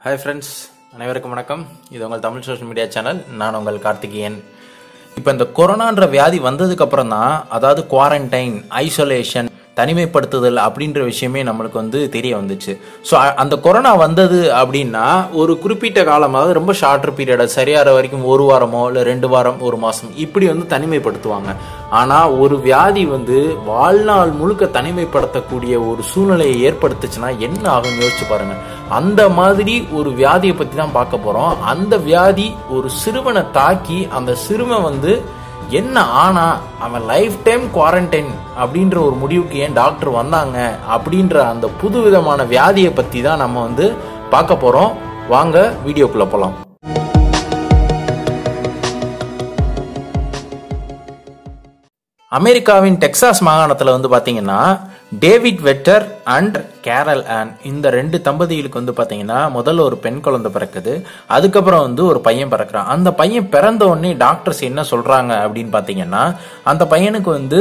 hi friends அனைவருக்கும் வணக்கம் இது உங்கள் தமிழ் சோஷியல் மீடியா சேனல் நான் உங்கள் கார்த்திகேயன் இப்போ இந்த கொரோனான்ற வியாதி வந்ததுக்கு அப்புறம் தான் அதாவது குவாரண்டைன் ஐசோலேஷன் தனிமைப்படுத்துதல் அப்படின்ற விஷயமே நம்மளுக்கு வந்து தெரிய வந்துச்சு ஸோ அந்த கொரோனா வந்தது அப்படின்னா ஒரு குறிப்பிட்ட காலம் அதாவது ரொம்ப ஷார்ட்டர் பீரியட் சரியாகிற வரைக்கும் ஒரு வாரமோ இல்லை ரெண்டு வாரம் ஒரு மாதம் இப்படி வந்து தனிமைப்படுத்துவாங்க ஆனால் ஒரு வியாதி வந்து வாழ்நாள் முழுக்க தனிமைப்படுத்தக்கூடிய ஒரு சூழ்நிலையை ஏற்படுத்துச்சுன்னா என்ன ஆகும் யோசிச்சு பாருங்க அந்த மாதிரி ஒரு வியாதியை பற்றி தான் பார்க்க போகிறோம் அந்த வியாதி ஒரு சிறுவனை தாக்கி அந்த சிறுவன் வந்து என்ன ஆனா அவன் லைஃப் டைம் குவாரண்டைன் அப்படின்ற ஒரு முடிவுக்கு ஏன் டாக்டர் வந்தாங்க அப்படின்ற அந்த புது விதமான வியாதியை பற்றி தான் நம்ம வந்து பார்க்க போகிறோம் வாங்க வீடியோக்குள்ளே போகலாம் அமெரிக்காவின் டெக்சாஸ் மாகாணத்தில் வந்து பார்த்தீங்கன்னா David Vetter and Carol Ann இந்த ரெண்டு தம்பதிகளுக்கு வந்து பார்த்தீங்கன்னா முதல்ல ஒரு பெண் குழந்தை பிறக்குது அதுக்கப்புறம் வந்து ஒரு பையன் பிறக்கிறான் அந்த பையன் பிறந்த உடனே டாக்டர்ஸ் என்ன சொல்றாங்க அப்படின்னு பார்த்தீங்கன்னா அந்த பையனுக்கு வந்து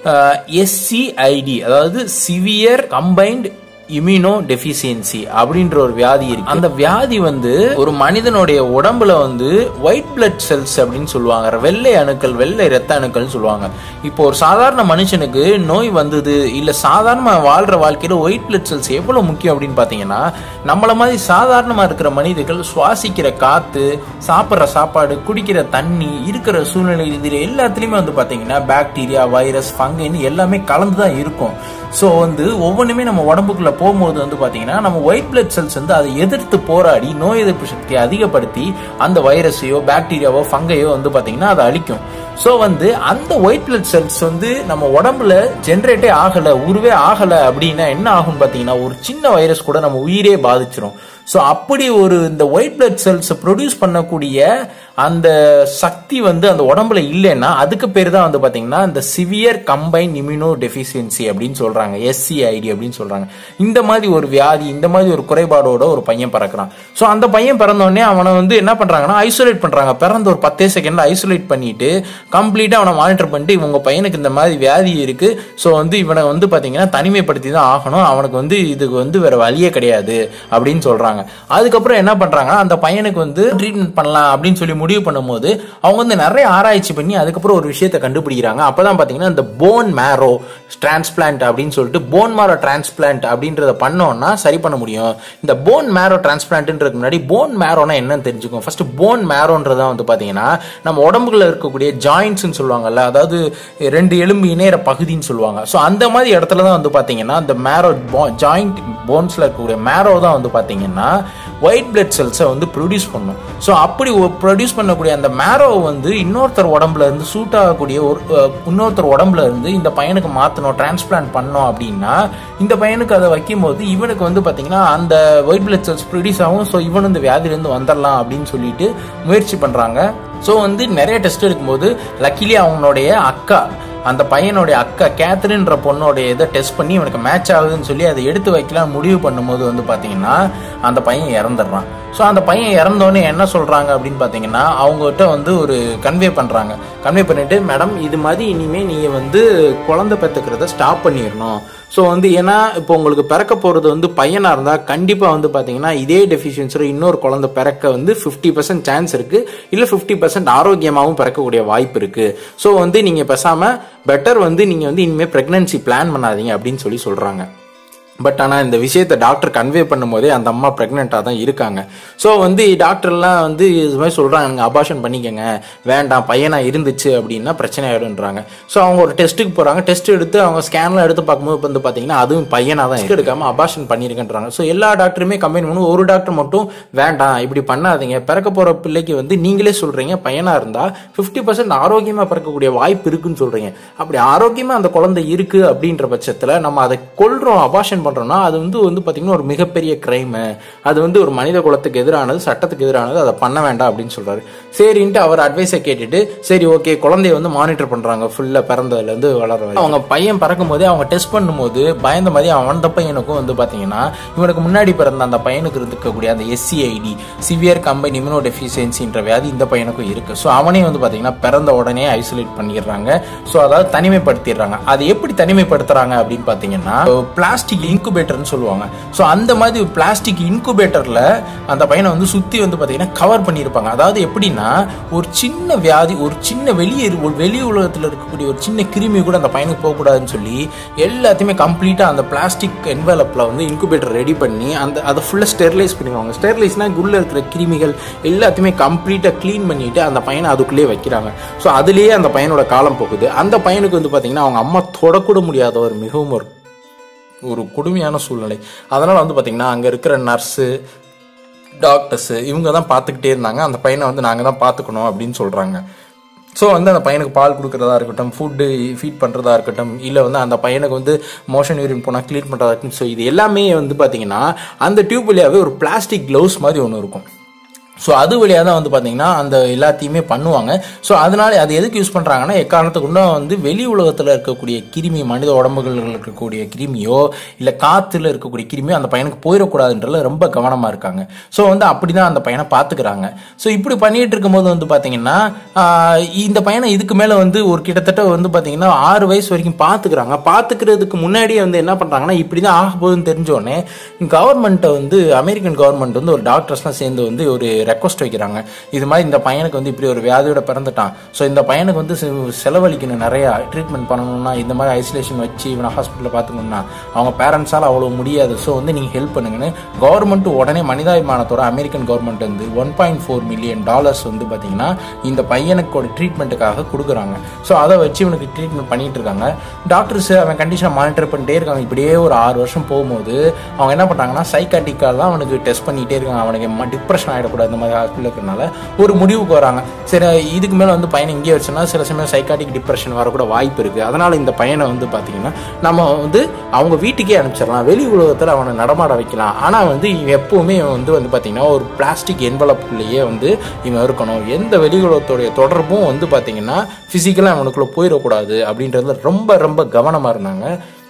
எஸ்சிஐடி அதாவது சிவியர் கம்பைன்ட் இம்யூனோ டெஃபிசியன்சி அப்படின்ற ஒரு வியாதி இருக்கு அந்த வியாதி வந்து ஒரு மனிதனுடைய உடம்புல வந்து ஒயிட் பிளட் செல்ஸ் அப்படின்னு சொல்லுவாங்க வெள்ளை அணுக்கள் வெள்ளை ரத்த அணுக்கள் சொல்லுவாங்க இப்போ ஒரு சாதாரண மனுஷனுக்கு நோய் வந்தது இல்ல சாதாரண வாழ்ற வாழ்க்கையில ஒயிட் பிளட் செல்ஸ் எவ்வளவு முக்கியம் அப்படின்னு பாத்தீங்கன்னா நம்மள மாதிரி சாதாரணமா இருக்கிற மனிதர்கள் சுவாசிக்கிற காத்து சாப்பிட்ற சாப்பாடு குடிக்கிற தண்ணி இருக்கிற சூழ்நிலை இதுல எல்லாத்துலயுமே வந்து பாத்தீங்கன்னா பாக்டீரியா வைரஸ் ஃபங்குன்னு எல்லாமே கலந்து தான் இருக்கும் ஸோ வந்து ஒவ்வொன்றுமே நம்ம உடம்புக்குள்ள போகும்போது வந்து பார்த்தீங்கன்னா நம்ம ஒயிட் பிளட் செல்ஸ் வந்து அதை எதிர்த்து போராடி நோய் எதிர்ப்பு சக்தியை அதிகப்படுத்தி அந்த வைரஸையோ பாக்டீரியாவோ ஃபங்கையோ வந்து பார்த்தீங்கன்னா அதை அழிக்கும் ஸோ வந்து அந்த ஒயிட் பிளட் செல்ஸ் வந்து நம்ம உடம்புல ஜென்ரேட்டே ஆகலை உருவே ஆகலை அப்படின்னா என்ன ஆகும்னு பார்த்தீங்கன்னா ஒரு சின்ன வைரஸ் கூட நம்ம உயிரே பாதிச்சிரும் ஸோ அப்படி ஒரு இந்த ஒயிட் பிளட் செல்ஸை ப்ரொடியூஸ் பண்ணக்கூடிய அந்த சக்தி வந்து அந்த உடம்புல இல்லைன்னா அதுக்கு பேர் தான் வந்து பார்த்தீங்கன்னா இந்த சிவியர் கம்பைன் இம்யூனோ டெஃபிஷியன்சி அப்படின்னு சொல்றாங்க எஸ்சிஐடி அப்படின்னு சொல்றாங்க இந்த மாதிரி ஒரு வியாதி இந்த மாதிரி ஒரு குறைபாடோட ஒரு பையன் பிறக்கிறான் ஸோ அந்த பையன் பிறந்தோடனே அவனை வந்து என்ன பண்றாங்கன்னா ஐசோலேட் பண்றாங்க பிறந்த ஒரு பத்தே செகண்ட்ல ஐசோலேட் பண்ணிட்டு கம்ப்ளீட்டா அவனை மானிட்டர் பண்ணிட்டு இவங்க பையனுக்கு இந்த மாதிரி வியாதி இருக்கு ஸோ வந்து இவனை வந்து பார்த்தீங்கன்னா தனிமைப்படுத்தி தான் ஆகணும் அவனுக்கு வந்து இதுக்கு வந்து வேற வழியே கிடையாது அப்படின்னு சொல்றாங்க அதுக்கப்புறம் என்ன பண்றாங்கன்னா அந்த பையனுக்கு வந்து ட்ரீட்மெண்ட் பண்ணலாம் அப்படின்னு சொல்லி முடிவு பண்ணும்போது அவங்க வந்து நிறைய ஆராய்ச்சி பண்ணி அதுக்கப்புறம் ஒரு விஷயத்தை கண்டுபிடிக்கிறாங்க அப்பதான் பாத்தீங்கன்னா இந்த போன் மேரோ டிரான்ஸ்பிளான்ட் அப்படின்னு சொல்லிட்டு போன் மேரோ டிரான்ஸ்பிளான்ட் அப்படின்றத பண்ணோம்னா சரி பண்ண முடியும் இந்த போன் மேரோ டிரான்ஸ்பிளான்ட்ன்றதுக்கு முன்னாடி போன் மேரோனா என்னன்னு தெரிஞ்சுக்கும் ஃபர்ஸ்ட் போன் மேரோன்றதா வந்து பாத்தீங்கன்னா நம்ம உடம்புக்குள்ள இருக்கக்கூடிய ஜாயின்ட்ஸ்னு சொல்லுவாங்கல்ல அதாவது ரெண்டு எலும்பு இணையற பகுதின்னு சொல்லுவாங்க ஸோ அந்த மாதிரி இடத்துல தான் வந்து பாத்தீங்கன்னா இந்த மேரோ ஜாயிண்ட் போன்ஸ்ல இருக்கக்கூடிய மேரோ தான் வந்து பாத்தீங்கன்னா ஒயிட் பிளட் செல்ஸை வந்து ப்ரொடியூஸ் பண்ணும் ஸோ அப்படி ப்ரொடியூஸ் பண்ணக்கூடிய அந்த மேரோவை வந்து இன்னொருத்தர் உடம்புல இருந்து சூட் ஆகக்கூடிய ஒரு இன்னொருத்தர் உடம்புல இருந்து இந்த பையனுக்கு மாற்றணும் டிரான்ஸ்பிளான்ட் பண்ணோம் அப்படின்னா இந்த பையனுக்கு அதை வைக்கும் போது இவனுக்கு வந்து பார்த்தீங்கன்னா அந்த ஒயிட் பிளட் செல்ஸ் ப்ரொடியூஸ் ஆகும் ஸோ இவன் இந்த வியாதியிலேருந்து வந்துடலாம் அப்படின்னு சொல்லிட்டு முயற்சி பண்ணுறாங்க ஸோ வந்து நிறைய டெஸ்ட் எடுக்கும்போது லக்கிலி அவங்களுடைய அக்கா அந்த பையனுடைய அக்கா கேத்ரின்ற பொண்ணோடைய இதை டெஸ்ட் பண்ணி இவனுக்கு மேட்ச் ஆகுதுன்னு சொல்லி அதை எடுத்து வைக்கலாம் முடிவு பண்ணும்போது வந்து பார்த்தீங்கன்னா அந்த பையன் இறந்துடுறான் ஸோ அந்த பையன் இறந்தோடனே என்ன சொல்கிறாங்க அப்படின்னு பார்த்தீங்கன்னா அவங்ககிட்ட வந்து ஒரு கன்வே பண்ணுறாங்க கன்வே பண்ணிட்டு மேடம் இது மாதிரி இனிமேல் நீங்கள் வந்து குழந்தை பெற்றுக்கிறத ஸ்டாப் பண்ணிடணும் ஸோ வந்து ஏன்னா இப்போ உங்களுக்கு பிறக்க போகிறது வந்து பையனாக இருந்தால் கண்டிப்பாக வந்து பார்த்தீங்கன்னா இதே டெஃபிஷியன்சியில் இன்னொரு குழந்தை பிறக்க வந்து ஃபிஃப்டி பர்சன்ட் சான்ஸ் இருக்குது இல்லை ஃபிஃப்டி பர்சன்ட் ஆரோக்கியமாகவும் பிறக்கக்கூடிய வாய்ப்பு இருக்குது ஸோ வந்து நீங்கள் பேசாமல் பெட்டர் வந்து நீங்கள் வந்து இனிமேல் ப்ரெக்னன்சி பிளான் பண்ணாதீங்க அப்படின்னு சொல்லி சொல்கிறாங்க பட் ஆனால் இந்த விஷயத்தை டாக்டர் கன்வே பண்ணும்போதே அந்த அம்மா ப்ரெக்னெண்ட்டாக தான் இருக்காங்க ஸோ வந்து டாக்டர்லாம் வந்து இது மாதிரி சொல்கிறாங்க அபாஷன் பண்ணிக்கங்க வேண்டாம் பையனாக இருந்துச்சு அப்படின்னா பிரச்சனை ஆகிடுன்றாங்க ஸோ அவங்க ஒரு டெஸ்ட்டுக்கு போகிறாங்க டெஸ்ட் எடுத்து அவங்க ஸ்கேன்லாம் எடுத்து பார்க்கும்போது வந்து பார்த்தீங்கன்னா அதுவும் பையனாக தான் எடுக்காமல் அபாஷன் பண்ணியிருக்கன்றாங்க ஸோ எல்லா டாக்டருமே கம்பைன் பண்ணி ஒரு டாக்டர் மட்டும் வேண்டாம் இப்படி பண்ணாதீங்க பிறக்க போகிற பிள்ளைக்கு வந்து நீங்களே சொல்கிறீங்க பையனாக இருந்தால் ஃபிஃப்டி பர்சன்ட் ஆரோக்கியமாக பிறக்கக்கூடிய வாய்ப்பு இருக்குன்னு சொல்கிறீங்க அப்படி ஆரோக்கியமாக அந்த குழந்தை இருக்குது அப்படின்ற பட்சத்தில் நம்ம அதை கொள்றோம் அபாஷன் பண்றோம்னா அது வந்து வந்து பாத்தீங்கன்னா ஒரு மிகப்பெரிய கிரைம் அது வந்து ஒரு மனித குலத்துக்கு எதிரானது சட்டத்துக்கு எதிரானது அதை பண்ண வேண்டாம் அப்படின்னு சொல்றாரு சரின்ட்டு அவர் அட்வைஸை கேட்டுட்டு சரி ஓகே குழந்தைய வந்து மானிட்டர் பண்றாங்க ஃபுல்லா பிறந்ததுல இருந்து வளர அவங்க பையன் பிறக்கும் போதே அவங்க டெஸ்ட் பண்ணும்போது பயந்த மாதிரி அவன் அந்த பையனுக்கும் வந்து பாத்தீங்கன்னா இவனுக்கு முன்னாடி பிறந்த அந்த பையனுக்கு இருக்கக்கூடிய அந்த எஸ்சிஐடி சிவியர் கம்பைன் இம்யூனோ டெஃபிஷியன்சின்ற வியாதி இந்த பையனுக்கும் இருக்கு ஸோ அவனே வந்து பாத்தீங்கன்னா பிறந்த உடனே ஐசோலேட் பண்ணிடுறாங்க ஸோ அதாவது தனிமைப்படுத்திடுறாங்க அது எப்படி தனிமைப்படுத்துறாங்க அப்படின்னு பாத்தீங்கன்னா பிளாஸ்டிக் இன்குபேட்டர்னு சொல்லுவாங்க ஸோ அந்த மாதிரி ஒரு பிளாஸ்டிக் இன்குபேட்டரில் அந்த பையனை வந்து சுற்றி வந்து பார்த்தீங்கன்னா கவர் பண்ணியிருப்பாங்க அதாவது எப்படின்னா ஒரு சின்ன வியாதி ஒரு சின்ன வெளியே ஒரு வெளி உலகத்தில் இருக்கக்கூடிய ஒரு சின்ன கிருமி கூட அந்த பையனுக்கு போகக்கூடாதுன்னு சொல்லி எல்லாத்தையுமே கம்ப்ளீட்டாக அந்த பிளாஸ்டிக் என்வலப்பில் வந்து இன்குபேட்டர் ரெடி பண்ணி அந்த அதை ஃபுல்லாக ஸ்டெர்லைஸ் பண்ணிடுவாங்க ஸ்டெர்லைஸ்னால் உள்ளே இருக்கிற கிருமிகள் எல்லாத்தையுமே கம்ப்ளீட்டாக க்ளீன் பண்ணிட்டு அந்த பையனை அதுக்குள்ளேயே வைக்கிறாங்க ஸோ அதுலேயே அந்த பையனோட காலம் போகுது அந்த பையனுக்கு வந்து பார்த்தீங்கன்னா அவங்க அம்மா தொடக்கூட முடியாத ஒரு மிகவும் ஒரு ஒரு கொடுமையான சூழ்நிலை அதனால் வந்து பார்த்திங்கன்னா அங்கே இருக்கிற நர்ஸு டாக்டர்ஸு இவங்க தான் பார்த்துக்கிட்டே இருந்தாங்க அந்த பையனை வந்து நாங்கள் தான் பார்த்துக்கணும் அப்படின்னு சொல்கிறாங்க ஸோ வந்து அந்த பையனுக்கு பால் கொடுக்குறதா இருக்கட்டும் ஃபுட்டு ஃபீட் பண்ணுறதா இருக்கட்டும் இல்லை வந்து அந்த பையனுக்கு வந்து மோஷன் யூரின் போனால் க்ளீன் பண்ணுறதா இருக்கட்டும் ஸோ இது எல்லாமே வந்து பார்த்தீங்கன்னா அந்த டியூப் வழியாகவே ஒரு பிளாஸ்டிக் க்ளவுஸ் மாதிரி ஒன்று இருக்கும் ஸோ அது வழியாக தான் வந்து பார்த்தீங்கன்னா அந்த எல்லாத்தையுமே பண்ணுவாங்க ஸோ அதனால அது எதுக்கு யூஸ் பண்ணுறாங்கன்னா எக்காரணத்துக்கு கொண்டும் வந்து வெளி உலகத்தில் இருக்கக்கூடிய கிருமி மனித உடம்புகளில் இருக்கக்கூடிய கிருமியோ இல்லை காற்றுல இருக்கக்கூடிய கிருமியோ அந்த பையனுக்கு போயிடக்கூடாதுன்றதுல ரொம்ப கவனமாக இருக்காங்க ஸோ வந்து அப்படி தான் அந்த பையனை பார்த்துக்கிறாங்க ஸோ இப்படி பண்ணிட்டு இருக்கும்போது வந்து பார்த்தீங்கன்னா ஆஹ் இந்த பையனை இதுக்கு மேலே வந்து ஒரு கிட்டத்தட்ட வந்து பார்த்தீங்கன்னா ஆறு வயசு வரைக்கும் பார்த்துக்கிறாங்க பார்த்துக்கிறதுக்கு முன்னாடியே வந்து என்ன பண்ணுறாங்கன்னா இப்படி தான் ஆக போகுதுன்னு தெரிஞ்சோடனே கவர்மெண்ட்டை வந்து அமெரிக்கன் கவர்மெண்ட் வந்து ஒரு டாக்டர்ஸ்லாம் சேர்ந்து வந்து ஒரு ரெக்வஸ்ட் வைக்கிறாங்க இது மாதிரி இந்த பையனுக்கு வந்து இப்படி ஒரு வியாதியோட பிறந்துட்டான் ஸோ இந்த பையனுக்கு வந்து செ- செலவழிக்கணும் நிறையா ட்ரீட்மெண்ட் பண்ணணும்னா இந்த மாதிரி ஐசோலேஷன் வச்சு இவனை ஹாஸ்பிட்டலில் பார்த்துக்கணும்னா அவங்க பேரண்ட்ஸால் அவ்வளோ முடியாது ஸோ வந்து நீங்கள் ஹெல்ப் பண்ணுங்கன்னு கவர்மெண்ட் உடனே மனிதாபிமானத்தோட அமெரிக்கன் கவர்மெண்ட் வந்து one point four million dollars வந்து பார்த்தீங்கன்னா இந்த பையனுக்கோட ட்ரீட்மெண்ட்டுக்காக கொடுக்குறாங்க ஸோ அதை வச்சு இவனுக்கு ட்ரீட்மெண்ட் பண்ணிட்டு இருக்காங்க டாக்டர்ஸ் அவன் கண்டிஷனை மானிட்டர் பண்ணிட்டே இருக்காங்க இப்படியே ஒரு ஆறு வருஷம் போகும்போது அவங்க என்ன பண்ணுறாங்கன்னா சைக்காட்டிக்காக தான் அவனுக்கு டெஸ்ட் பண்ணிகிட்டே இருக்காங்க அவனுக்கு டிப்ரெஷன் ஆகிடக்கூடாது இந்த மாதிரி ஹாஸ்பிட்டல் இருக்கிறனால ஒரு முடிவுக்கு வராங்க சரி இதுக்கு மேலே வந்து பையனை இங்கே வச்சோன்னா சில சமயம் சைக்காட்டிக் டிப்ரெஷன் வரக்கூட வாய்ப்பு இருக்குது அதனால் இந்த பையனை வந்து பார்த்தீங்கன்னா நம்ம வந்து அவங்க வீட்டுக்கே அனுப்பிச்சிடலாம் வெளி உலகத்தில் அவனை நடமாட வைக்கலாம் ஆனால் வந்து இவன் எப்பவுமே இவன் வந்து வந்து பார்த்தீங்கன்னா ஒரு பிளாஸ்டிக் என்வலப்புக்குள்ளேயே வந்து இவன் இருக்கணும் எந்த வெளி உலகத்துடைய தொடர்பும் வந்து பார்த்தீங்கன்னா ஃபிசிக்கலாக அவனுக்குள்ளே போயிடக்கூடாது அப்படின்றதுல ரொம்ப ரொம்ப கவனமாக இருந்தாங்க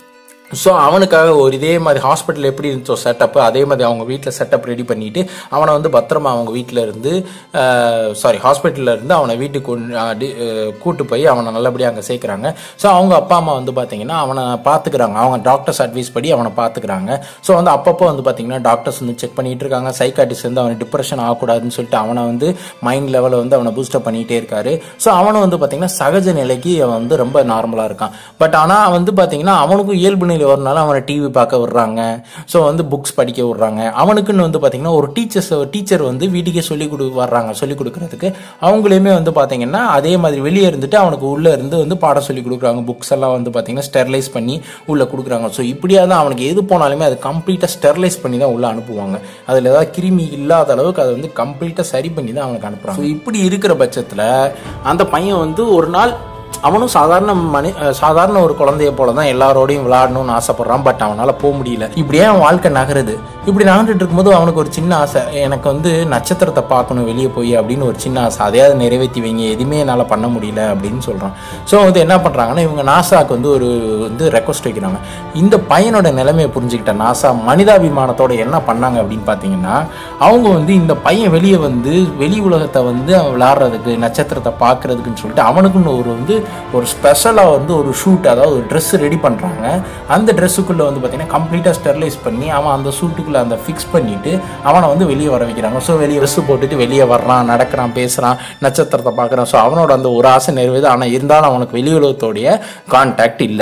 ஸோ அவனுக்காக ஒரு இதே மாதிரி ஹாஸ்பிட்டல் எப்படி இருந்துச்சோ செட்டப் அதே மாதிரி அவங்க வீட்டில் செட்டப் ரெடி பண்ணிட்டு அவனை வந்து பத்திரமா அவங்க வீட்டில் இருந்து சாரி ஹாஸ்பிட்டலில் இருந்து அவனை வீட்டுக்கு கொண்டு அஹ், டி- அஹ், கூட்டு போய் அவனை நல்லபடியாக அங்கே சேர்க்குறாங்க ஸோ அவங்க அப்பா அம்மா வந்து பார்த்தீங்கன்னா அவனை பார்த்துக்கிறாங்க அவங்க டாக்டர்ஸ் அட்வைஸ் படி அவனை பார்த்துக்கிறாங்க ஸோ வந்து அப்பப்போ வந்து பார்த்தீங்கன்னா டாக்டர்ஸ் வந்து செக் பண்ணிட்டு இருக்காங்க சைக்காட்டிஸ்ட் வந்து அவனை டிப்ரெஷன் ஆகக்கூடாதுன்னு சொல்லிட்டு அவனை வந்து மைண்ட் லெவலில் வந்து அவனை பூஸ்டப் பண்ணிகிட்டே இருக்காரு ஸோ அவனும் வந்து பார்த்தீங்கன்னா சகஜ நிலைக்கு அவன் வந்து ரொம்ப நார்மலாக இருக்கான் பட் ஆனால் வந்து பார்த்தீங்கன்னா அவனுக்கும் இயல்பு நிலை வரனால அவனை டிவி பார்க்க விடுறாங்க ஸோ வந்து புக்ஸ் படிக்க விடுறாங்க அவனுக்குன்னு வந்து பார்த்தீங்கன்னா ஒரு டீச்சர்ஸ் டீச்சர் வந்து வீட்டுக்கே சொல்லி கொடு வர்றாங்க சொல்லி கொடுக்கறதுக்கு அவங்களையுமே வந்து பார்த்தீங்கன்னா அதே மாதிரி வெளியே இருந்துட்டு அவனுக்கு உள்ளே இருந்து வந்து பாடம் சொல்லி கொடுக்குறாங்க புக்ஸ் எல்லாம் வந்து பார்த்தீங்கன்னா ஸ்டெர்லைஸ் பண்ணி உள்ளே கொடுக்குறாங்க ஸோ இப்படியா தான் அவனுக்கு எது போனாலுமே அது கம்ப்ளீட்டாக ஸ்டெர்லைஸ் பண்ணி தான் உள்ளே அனுப்புவாங்க அதில் ஏதாவது கிருமி இல்லாத அளவுக்கு அதை வந்து கம்ப்ளீட்டாக சரி பண்ணி தான் அவனுக்கு அனுப்புறாங்க ஸோ இப்படி இருக்கிற பட்சத்தில் அந்த பையன் வந்து ஒரு நாள் அவனும் சாதாரண மனி அஹ் சாதாரண ஒரு குழந்தைய போல தான் எல்லாரோடையும் விளையாடணும்னு ஆசைப்படுறான் பட் அவனால போக முடியல இப்படியே அவன் வாழ்க்கை நகருது இப்படி நகர்ந்துட்டு இருக்கும்போது அவனுக்கு ஒரு சின்ன ஆசை எனக்கு வந்து நட்சத்திரத்தை பார்க்கணும் வெளியே போய் அப்படின்னு ஒரு சின்ன ஆசை அதையாவது நிறைவேற்றி வைங்க எதுவுமே என்னால் பண்ண முடியல அப்படின்னு சொல்கிறான் ஸோ வந்து என்ன பண்ணுறாங்கன்னா இவங்க நாசாக்கு வந்து ஒரு வந்து ரெக்வஸ்ட் வைக்கிறாங்க இந்த பையனோட நிலைமையை புரிஞ்சுக்கிட்ட நாசா மனிதாபிமானத்தோட என்ன பண்ணாங்க அப்படின்னு பார்த்தீங்கன்னா அவங்க வந்து இந்த பையன் வெளியே வந்து வெளி உலகத்தை வந்து அவன் விளாட்றதுக்கு நட்சத்திரத்தை பார்க்கறதுக்குன்னு சொல்லிட்டு அவனுக்குன்னு ஒரு வந்து ஒரு ஸ்பெஷலாக வந்து ஒரு ஷூட் அதாவது ஒரு ட்ரெஸ் ரெடி பண்ணுறாங்க அந்த ட்ரெஸ்ஸுக்குள்ளே வந்து பார்த்தீங்கன்னா கம்ப்ளீட்டாக ஸ்டெர்லைஸ் பண்ணி அவன் அந்த சூட்டுக்குள்ளே அந்த ஃபிக்ஸ் பண்ணிட்டு அவனை வந்து வெளியே வர வைக்கிறாங்க ஸோ வெளியே ட்ரெஸ் போட்டுட்டு வெளியே வர்றான் நடக்கிறான் பேசுகிறான் நட்சத்திரத்தை பார்க்குறான் ஸோ அவனோட அந்த ஒரு ஆசை நிறைவேது ஆனால் இருந்தாலும் அவனுக்கு வெளி உலகத்தோடைய கான்டாக்ட் இல்லை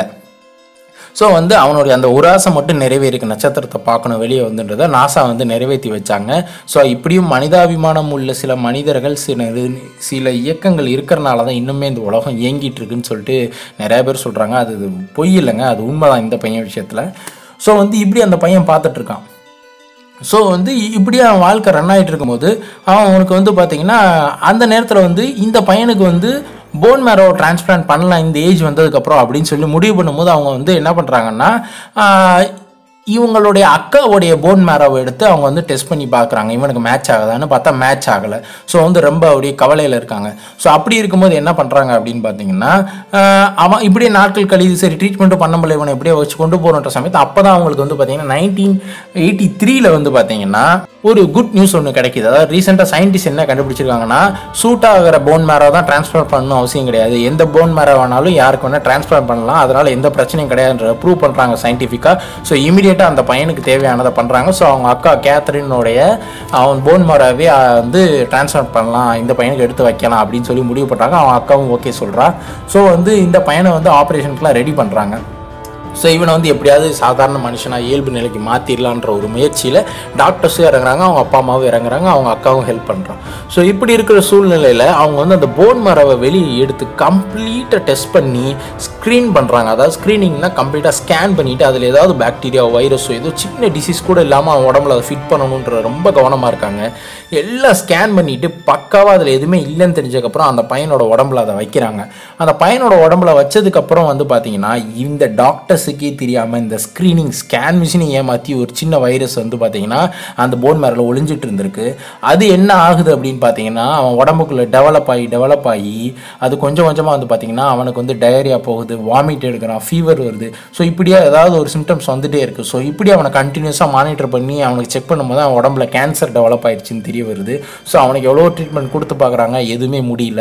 ஸோ வந்து அவனுடைய அந்த ஒரு ஆசை மட்டும் நிறைவேறிக்கு நட்சத்திரத்தை பார்க்கணும் வெளியே வந்துன்றதை நாசா வந்து நிறைவேற்றி வச்சாங்க ஸோ இப்படியும் மனிதாபிமானம் உள்ள சில மனிதர்கள் சில சில இயக்கங்கள் இருக்கிறனால தான் இன்னுமே இந்த உலகம் இயங்கிட்டு இருக்குன்னு சொல்லிட்டு நிறைய பேர் சொல்கிறாங்க அது பொய் இல்லைங்க அது உண்மைதான் இந்த பையன் விஷயத்தில் ஸோ வந்து இப்படி அந்த பையன் பார்த்துட்டு இருக்கான் ஸோ வந்து இ- இப்படியே அவன் வாழ்க்கை ரன் ஆகிட்டு இருக்கும்போது அவன் அவனுக்கு வந்து பார்த்தீங்கன்னா அந்த நேரத்தில் வந்து இந்த பையனுக்கு வந்து போன் மேரோ டிரான்ஸ்பிளான்ட் பண்ணலாம் இந்த ஏஜ் வந்ததுக்கப்புறம் அப்படின்னு சொல்லி முடிவு பண்ணும்போது அவங்க வந்து என்ன பண்ணுறாங்கன்னா இவங்களுடைய அக்காவுடைய போன் மேரோவை எடுத்து அவங்க வந்து டெஸ்ட் பண்ணி பார்க்குறாங்க இவனுக்கு மேட்ச் ஆகுதான்னு பார்த்தா மேட்ச் ஆகலை ஸோ வந்து ரொம்ப அப்படியே கவலையில் இருக்காங்க ஸோ அப்படி இருக்கும்போது என்ன பண்ணுறாங்க அப்படின்னு பார்த்தீங்கன்னா ஆஹ் அவன் இப்படியே நாட்கள் கழிது சரி ட்ரீட்மெண்ட்டும் பண்ண முடியல இவனை எப்படியே வச்சு கொண்டு போகிறன்ற சமயத்தில் அப்போ தான் அவங்களுக்கு வந்து பார்த்தீங்கன்னா நைன்டீன் எயிட்டி த்ரீல வந்து பார்த்தீங்கன்னா ஒரு குட் நியூஸ் ஒன்று கிடைக்குது அதாவது ரீசெண்டாக சயின்டிஸ்ட் என்ன கண்டுபிடிச்சிருக்காங்கன்னா சூட் ஆகிற போன் மேரோ தான் டிரான்ஸ்ஃபர் பண்ணணும் அவசியம் கிடையாது எந்த போன் மேரோ வேணாலும் யாருக்கு வேணால் டிரான்ஸ்ஃபர் பண்ணலாம் அதனால எந்த பிரச்சனையும் கிடையாதுன்ற ப்ரூவ் பண்ணுறாங்க சயின்டிஃபிக்காக ஸோ இமீடியட்டாக இமீடியட்டாக அந்த பையனுக்கு தேவையானதை பண்ணுறாங்க ஸோ அவங்க அக்கா கேத்ரினுடைய அவன் போன் மராவே வந்து டிரான்ஸ்ஃபர் பண்ணலாம் இந்த பையனுக்கு எடுத்து வைக்கலாம் அப்படின்னு சொல்லி முடிவு பண்ணுறாங்க அவன் அக்காவும் ஓகே சொல்கிறா ஸோ வந்து இந்த பையனை வந்து ஆப்ரேஷனுக்குலாம் ரெடி பண்ணுறாங்க ஸோ இவனை வந்து எப்படியாவது சாதாரண மனுஷனாக இயல்பு நிலைக்கு மாற்றிடலான்ற ஒரு முயற்சியில் டாக்டர்ஸும் இறங்குறாங்க அவங்க அப்பா அம்மாவும் இறங்குறாங்க அவங்க அக்காவும் ஹெல்ப் பண்ணுறான் ஸோ இப்படி இருக்கிற சூழ்நிலையில் அவங்க வந்து அந்த போன் மரவை வெளியே எடுத்து கம்ப்ளீட்டாக டெஸ்ட் பண்ணி ஸ்க்ரீன் பண்ணுறாங்க அதாவது ஸ்க்ரீனிங்னா கம்ப்ளீட்டாக ஸ்கேன் பண்ணிவிட்டு அதில் ஏதாவது பாக்டீரியா வைரஸோ ஏதோ சின்ன டிசீஸ் கூட இல்லாமல் அவன் உடம்புல அதை ஃபிட் பண்ணணுன்ற ரொம்ப கவனமாக இருக்காங்க எல்லாம் ஸ்கேன் பண்ணிவிட்டு பக்காவாக அதில் எதுவுமே இல்லைன்னு தெரிஞ்சதுக்கப்புறம் அந்த பையனோட உடம்புல அதை வைக்கிறாங்க அந்த பையனோட உடம்புல வச்சதுக்கப்புறம் வந்து பார்த்தீங்கன்னா இந்த டாக்டர்ஸுக்கே தெரியாமல் இந்த ஸ்க்ரீனிங் ஸ்கேன் மிஷினை ஏமாற்றி ஒரு சின்ன வைரஸ் வந்து பார்த்தீங்கன்னா அந்த போன் மேரில் ஒளிஞ்சிட்டு இருந்திருக்கு அது என்ன ஆகுது அப்படின்னு பார்த்தீங்கன்னா அவன் உடம்புக்குள்ளே டெவலப் ஆகி டெவலப் ஆகி அது கொஞ்சம் கொஞ்சமாக வந்து பார்த்தீங்கன்னா அவனுக்கு வந்து டயரியா போகுது வாமிட் எடுக்கிறான் ஃபீவர் வருது ஸோ இப்படியே ஏதாவது ஒரு சிம்டம்ஸ் வந்துட்டே இருக்குது ஸோ இப்படி அவனை கண்டினியூஸாக மானிட்டர் பண்ணி அவனுக்கு செக் பண்ணும்போது அவன் உடம்புல கேன்சர் டெவலப் ஆயிடுச்சுன்னு தெரிய வருது ஸோ அவனுக்கு எவ்வளோ ட்ரீட்மெண்ட் கொடுத்து பார்க்குறாங்க எதுவுமே முடியல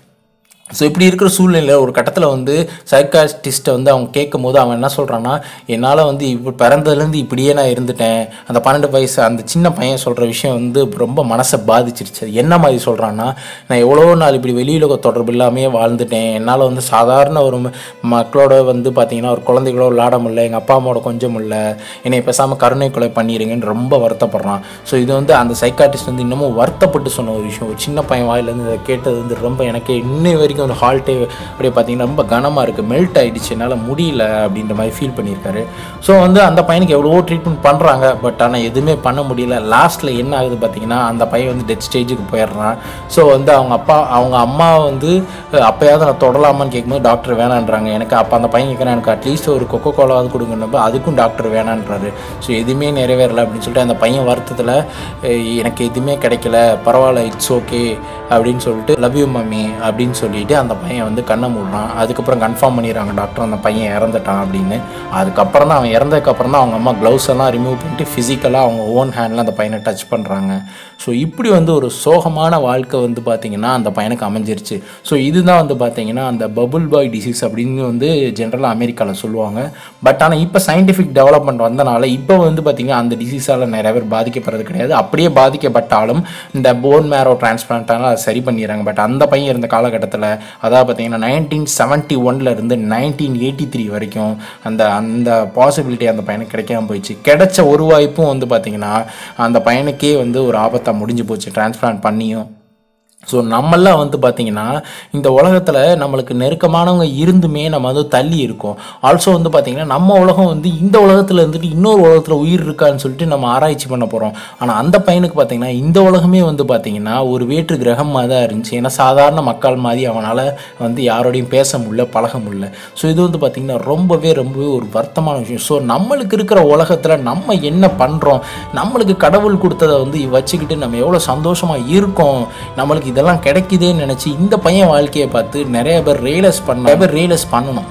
ஸோ இப்படி இருக்கிற சூழ்நிலையில் ஒரு கட்டத்தில் வந்து சைக்காஸ்டிஸ்ட்டை வந்து அவங்க கேட்கும் போது அவன் என்ன சொல்கிறான்னா என்னால் வந்து இப்போ பிறந்ததுலேருந்து இப்படியே நான் இருந்துட்டேன் அந்த பன்னெண்டு வயசு அந்த சின்ன பையன் சொல்கிற விஷயம் வந்து ரொம்ப மனசை பாதிச்சிருச்சு அது என்ன மாதிரி சொல்கிறான்னா நான் எவ்வளோ நாள் இப்படி வெளியுலக தொடர்பு இல்லாமையே வாழ்ந்துட்டேன் என்னால் வந்து சாதாரண ஒரு ம- மக்களோட வந்து பார்த்தீங்கன்னா ஒரு குழந்தைகளோட விளாட முடியல எங்கள் அப்பா அம்மாவோட கொஞ்சம் முடியல என்னை பேசாமல் கருணை கொலை பண்ணிடுங்கன்னு ரொம்ப வருத்தப்படுறான் ஸோ இது வந்து அந்த சைக்காட்டிஸ்ட் வந்து இன்னமும் வருத்தப்பட்டு சொன்ன ஒரு விஷயம் ஒரு சின்ன பையன் வாயிலேருந்து இதை கேட்டது வந்து ரொம்ப எனக்கு இன்னை வரைக்கும் ஒரு ஹால்ட்டே அப்படியே பார்த்தீங்கன்னா ரொம்ப கனமாக இருக்குது மெல்ட் ஆயிடுச்சு என்னால் முடியல அப்படின்ற மாதிரி ஃபீல் பண்ணியிருக்காரு ஸோ வந்து அந்த பையனுக்கு எவ்வளவோ ட்ரீட்மெண்ட் பண்ணுறாங்க பட் ஆனால் எதுவுமே பண்ண முடியல லாஸ்ட்டில் என்ன ஆகுது பார்த்தீங்கன்னா அந்த பையன் வந்து டெத் ஸ்டேஜுக்கு போயிடுறான் ஸோ வந்து அவங்க அப்பா அவங்க அம்மா வந்து அஹ், அப்பயாவது நான் தொடலாமான்னு கேட்கும்போது டாக்டர் வேணான்றாங்க எனக்கு அப்போ அந்த பையன் கேட்குறேன் எனக்கு அட்லீஸ்ட் ஒரு கொக்கோ கோலாவது கொடுங்கன்னப்போ அதுக்கும் டாக்டர் வேணான்றாரு ஸோ எதுவுமே நிறைவேறல அப்படின்னு சொல்லிட்டு அந்த பையன் வருத்தத்தில் அஹ், எனக்கு எதுவுமே கிடைக்கல பரவாயில்ல இட்ஸ் ஓகே அப்படின்னு சொல்லிட்டு லவ் யூ மம்மி அப்படின்னு சொல்லிட்டு அந்த பையன் வந்து கண்ணை மூடுறான் அதுக்கப்புறம் கன்ஃபார்ம் பண்ணிடுறாங்க டாக்டர் அந்த பையன் இறந்துட்டான் அப்படின்னு அதுக்கப்புறம் தான் அவன் இறந்ததுக்கப்புறம் தான் அவங்க அம்மா க்ளவுஸ் எல்லாம் ரிமூவ் பண்ணிட்டு ஃபிசிக்கலாக அவங்க ஓன் ஹேண்டில் அந்த பையனை டச் பண்ணுறாங்க ஸோ இப்படி வந்து ஒரு சோகமான வாழ்க்கை வந்து பார்த்திங்கன்னா அந்த பையனுக்கு அமைஞ்சிருச்சு ஸோ இதுதான் வந்து பார்த்திங்கன்னா அந்த பபுள் பாய் டிசீஸ் அப்படின்னு வந்து ஜென்ரலாக அமெரிக்காவில் சொல்லுவாங்க பட் ஆனால் இப்போ சயின்டிஃபிக் டெவலப்மெண்ட் வந்தனால இப்போ வந்து பார்த்திங்கன்னா அந்த டிசீஸால் நிறைய பேர் பாதிக்கப்படுறது கிடையாது அப்படியே பாதிக்கப்பட்டாலும் இந்த போன் மேரோ டிரான்ஸ்பிளான்ட்டால அதை சரி பண்ணிடுறாங்க பட் அந்த பையன் இருந்த காலகட்டத்தில் அதாவது பார்த்தீங்கன்னா நைன்டீன் செவன்ட்டி இருந்து நைன்டீன் எயிட்டி த்ரீ வரைக்கும் அந்த அந்த பாசிபிலிட்டி அந்த பையனுக்கு கிடைக்காம போயிடுச்சு கிடைச்ச ஒரு வாய்ப்பும் வந்து பார்த்தீங்கன்னா அந்த பையனுக்கே வந்து ஒரு ஆபத்தாக முடிஞ்சு போச்சு டிரான்ஸ்பிளான்ட் பண்ணியும் ஸோ நம்மெல்லாம் வந்து பார்த்திங்கன்னா இந்த உலகத்தில் நம்மளுக்கு நெருக்கமானவங்க இருந்துமே நம்ம வந்து தள்ளி இருக்கோம் ஆல்சோ வந்து பார்த்திங்கன்னா நம்ம உலகம் வந்து இந்த உலகத்தில் இருந்துட்டு இன்னொரு உலகத்தில் உயிர் இருக்கான்னு சொல்லிட்டு நம்ம ஆராய்ச்சி பண்ண போகிறோம் ஆனால் அந்த பையனுக்கு பார்த்திங்கன்னா இந்த உலகமே வந்து பார்த்திங்கன்னா ஒரு வேற்று கிரகம் மாதிரி தான் இருந்துச்சு ஏன்னா சாதாரண மக்கள் மாதிரி அவனால் வந்து யாரோடையும் பேச முடியல பழக முடியல ஸோ இது வந்து பார்த்திங்கன்னா ரொம்பவே ரொம்பவே ஒரு வருத்தமான விஷயம் ஸோ நம்மளுக்கு இருக்கிற உலகத்தில் நம்ம என்ன பண்ணுறோம் நம்மளுக்கு கடவுள் கொடுத்ததை வந்து வச்சுக்கிட்டு நம்ம எவ்வளோ சந்தோஷமாக இருக்கோம் நம்மளுக்கு இதெல்லாம் கிடைக்குதேன்னு நினச்சி இந்த பையன் வாழ்க்கையை பார்த்து நிறைய பேர் ரியலைஸ் பண்ண நிறைய பேர் ரியலைஸ் பண்ணணும்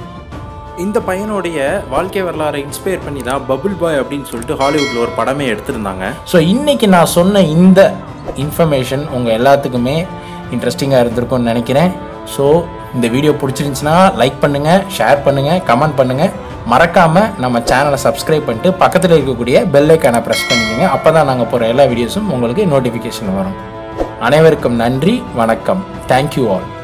இந்த பையனுடைய வாழ்க்கை வரலாறை இன்ஸ்பயர் பண்ணி தான் பபுள் பாய் அப்படின்னு சொல்லிட்டு ஹாலிவுட்ல ஒரு படமே எடுத்திருந்தாங்க ஸோ இன்னைக்கு நான் சொன்ன இந்த இன்ஃபர்மேஷன் உங்கள் எல்லாத்துக்குமே இன்ட்ரெஸ்டிங்காக இருந்திருக்கும்னு நினைக்கிறேன் ஸோ இந்த வீடியோ பிடிச்சிருந்துச்சுன்னா லைக் பண்ணுங்கள் ஷேர் பண்ணுங்கள் கமெண்ட் பண்ணுங்கள் மறக்காமல் நம்ம சேனலை சப்ஸ்கிரைப் பண்ணிட்டு பக்கத்தில் இருக்கக்கூடிய பெல் ஐக்கானை ப்ரெஸ் பண்ணிக்கோங்க அப்போ தான் நாங்கள் போகிற எல்லா வீடியோஸும் உங்களுக்கு நோட்டிஃபிகேஷன் வரும் அனைவருக்கும் நன்றி வணக்கம் தேங்க்யூ ஆல்